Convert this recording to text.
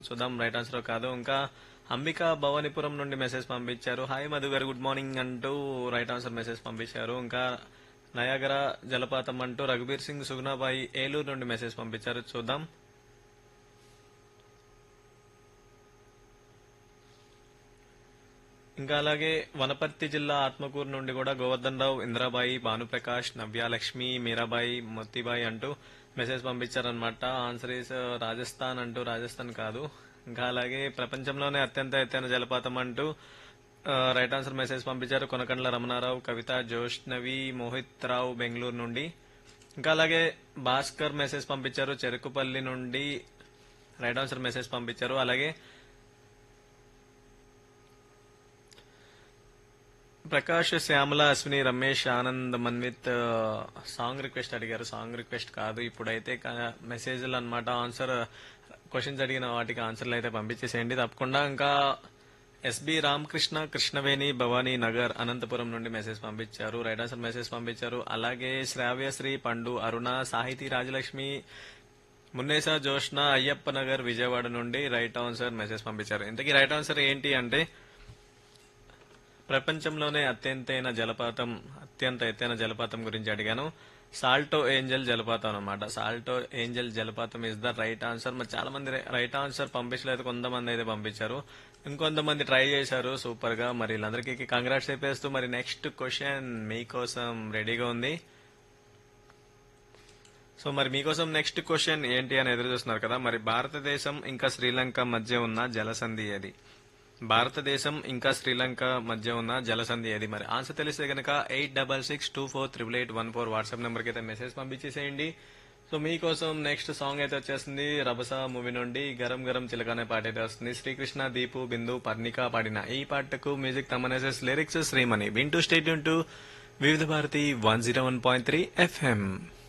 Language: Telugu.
చూద్దాం రైట్ ఆన్సర్ కాదు ఇంకా అంబిక భవానీపురం నుండి మెసేజ్ పంపించారు hi Madhu garu good morning అంటూ రైట్ ఆన్సర్ మెసేజ్ పంపించారు ఇంకా నయాగర జలపాతం అంటూ రఘుబీర్ సింగ్ సుగుణాబాయి ఏలూరు నుండి మెసేజ్ పంపించారు చూద్దాం ఇంకా అలాగే వనపర్తి జిల్లా ఆత్మకూరు నుండి కూడా గోవర్ధన్ రావు ఇంద్రాబాయి భానుప్రకాష్ నవ్యాలక్ష్మి మీరాబాయి మొత్తిబాయి అంటూ మెసేజ్ పంపించారనమాట ఆన్సర్ ఈస్ రాజస్థాన్ అంటూ రాజస్థాన్ కాదు ఇంకా అలాగే ప్రపంచంలోనే అత్యంత ఎత్తైన జలపాతం అంటూ ఆ, రైట్ ఆన్సర్ మెసేజ్ పంపించారు కొనకండ్ల రమణారావు కవిత జోష్నవి మోహిత్ రావు బెంగళూరు నుండి ఇంకా అలాగే భాస్కర్ మెసేజ్ పంపించారు చెరుకుపల్లి నుండి రైట్ ఆన్సర్ మెసేజ్ పంపించారు అలాగే ప్రకాష్ శ్యామల అశ్విని రమేష్ ఆనంద్ మన్విత్ ఆ, సాంగ్ రిక్వెస్ట్ అడిగారు సాంగ్ రిక్వెస్ట్ కాదు ఇప్పుడైతే క- మెసేజ్లు అన్నమాట ఆన్సర్ క్వశ్చన్స్ అడిగిన వాటికి ఆన్సర్లు అయితే పంపించేసేయండి తప్పకుండా ఇంకా ఎస్బి రామకృష్ణ కృష్ణవేణి భవానీ నగర్ అనంతపురం నుండి మెసేజ్ పంపించారు రైట్ ఆన్సర్ మెసేజ్ పంపించారు అలాగే శ్రావ్యశ్రీ పండు అరుణ సాహితీ రాజలక్ష్మి మున్నేసా జోష్న అయ్యప్ప నగర్ విజయవాడ నుండి రైట్ ఆన్సర్ మెసేజ్ పంపించారు ఇంతకీ రైట్ ఆన్సర్ ఏంటి అంటే ప్రపంచంలోనే అత్యంతైన జలపాతం అత్యంత ఎత్తైన జలపాతం గురించి అడిగాను సాల్టో ఏంజల్ జలపాతం అన్నమాట సాల్టో ఏంజల్ జలపాతం ఇస్ ద రైట్ ఆన్సర్ మరి చాలా మంది రైట్ ఆన్సర్ పంపించలేదు కొంతమంది అయితే పంపించారు ఇంకొంతమంది ట్రై చేశారు సూపర్ గా మరి వీళ్ళందరికీ కంగ్రాట్స్ చెప్పేస్తూ మరి నెక్స్ట్ క్వశ్చన్ మీకోసం రెడీగా ఉంది సో మరి మీకోసం నెక్స్ట్ క్వశ్చన్ ఏంటి అని ఎదురు చూస్తున్నారు కదా మరి భారతదేశం ఇంకా శ్రీలంక మధ్య ఉన్న జలసంధి ఏది భారతదేశం ఇంకా శ్రీలంక మధ్య ఉన్న జలసంధి ఏది మరి ఆన్సర్ తెలిస్తే గనక eight double six two four triple eight one four WhatsApp నెంబర్కి అయితే మెసేజ్ పంపించేసేయండి సో మీకోసం నెక్స్ట్ సాంగ్ అయితే వచ్చేస్తుంది రభస మూవీ నుండి గరం గరం చిలకనే పాట అయితే వస్తుంది శ్రీకృష్ణ దీపు బిందు పర్ణిక పాడిన ఈ పాటకు మ్యూజిక్ తమనేసెస్ లిరిక్స్ శ్రీమణి వింటూ state to Vividh Bharati one zero one point three FM